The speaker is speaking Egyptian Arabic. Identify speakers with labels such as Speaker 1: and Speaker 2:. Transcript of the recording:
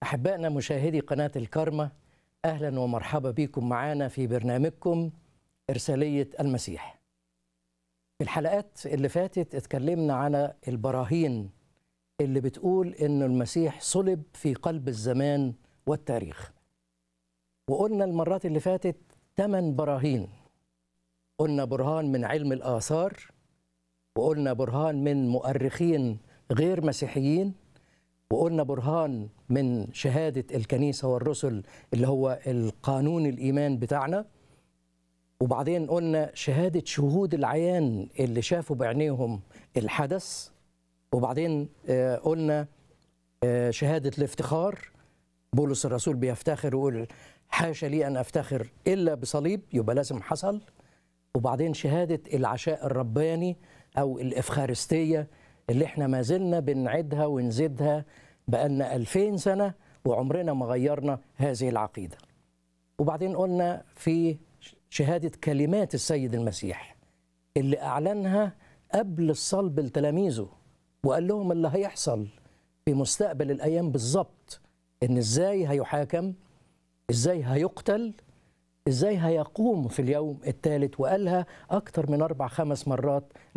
Speaker 1: أحبائنا مشاهدي قناة الكرمة أهلا ومرحبا بكم معنا في برنامجكم إرسالية المسيح في الحلقات اللي فاتت اتكلمنا على البراهين اللي بتقول إن المسيح صلب في قلب الزمان والتاريخ وقلنا المرات اللي فاتت ثمان براهين قلنا برهان من علم الآثار وقلنا برهان من مؤرخين غير مسيحيين وقلنا برهان من شهادة الكنيسة والرسل اللي هو القانون الإيمان بتاعنا وبعدين قلنا شهادة شهود العيان اللي شافوا بعينيهم الحدث وبعدين آه، قلنا آه، شهادة الافتخار بولس الرسول بيفتخر ويقول حاشا لي أن أفتخر إلا بصليب يبقى لازم حصل وبعدين شهادة العشاء الرباني أو الإفخارستية اللي احنا ما زلنا بنعيدها ونزيدها بقالنا ألفين سنة وعمرنا ما غيرنا هذه العقيدة وبعدين قلنا في شهادة كلمات السيد المسيح اللي أعلنها قبل الصلب لتلاميذه وقال لهم اللي هيحصل في مستقبل الأيام بالظبط إن إزاي هيحاكم إزاي هيقتل ازاي هيقوم في اليوم الثالث وقالها اكتر من اربع خمس مرات